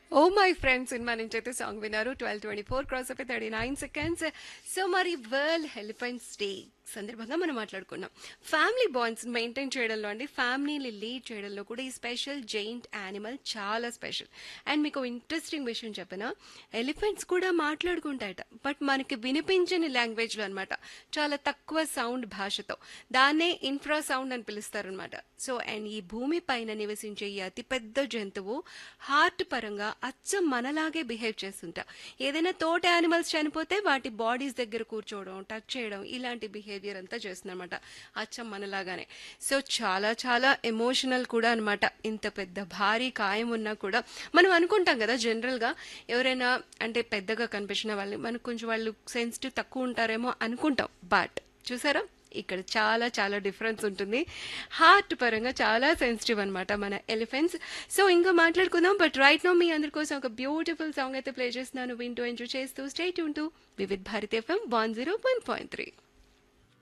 oh my friends cinema నుంచి అయితే song విన్నారు ట్వెల్వ్ ట్వంటీ ఫోర్ క్రాస్ అయిపోయి థర్టీ నైన్ సెకండ్స్ సో మరి వరల్డ్ హెలిఫెంట్స్ డే సందర్భంగా మనం మాట్లాడుకున్నాం ఫ్యామిలీ బాండ్స్ మెయింటైన్ చేయడంలో అండి ఫ్యామిలీని లీడ్ చేయడంలో కూడా ఈ స్పెషల్ జైంట్ యానిమల్ చాలా స్పెషల్ అండ్ మీకు ఇంట్రెస్టింగ్ విషయం చెప్పిన ఎలిఫెంట్స్ కూడా మాట్లాడుకుంటాయట బట్ మనకి వినిపించని లాంగ్వేజ్లో అనమాట చాలా తక్కువ సౌండ్ భాషతో దాన్నే ఇన్ఫ్రా సౌండ్ అని పిలుస్తారనమాట సో అండ్ ఈ భూమి పైన నివసించే ఈ అతిపెద్ద జంతువు హార్ట్ పరంగా అచ్చం మనలాగే బిహేవ్ చేస్తుంటా ఏదైనా తోట యానిమల్స్ చనిపోతే వాటి బాడీస్ దగ్గర కూర్చోవడం టచ్ చేయడం ఇలాంటి బిహేవియర్ అంతా చేస్తుందన్నమాట అచ్చం మనలాగానే సో చాలా చాలా ఎమోషనల్ కూడా అనమాట ఇంత పెద్ద భారీ కాయం ఉన్నా కూడా మనం అనుకుంటాం కదా జనరల్గా ఎవరైనా అంటే పెద్దగా కనిపించిన వాళ్ళు మనకు కొంచెం వాళ్ళు సెన్సిటివ్ తక్కువ ఉంటారేమో అనుకుంటాం బట్ చూసారా ఇక్కడ చాలా చాలా డిఫరెన్స్ ఉంటుంది హార్ట్ పరంగా చాలా సెన్సిటివ్ అనమాట మన ఎలిఫెంట్స్ సో ఇంకా మాట్లాడుకుందాం బట్ రైట్ నో మీ అందరి కోసం ఒక బ్యూటిఫుల్ సాంగ్ అయితే ప్లే చేస్తున్నాను వింటూ ఎంజాయ్ చేస్తూ స్టేట్ ఉంటూ Vividh Bharat FM one zero one point three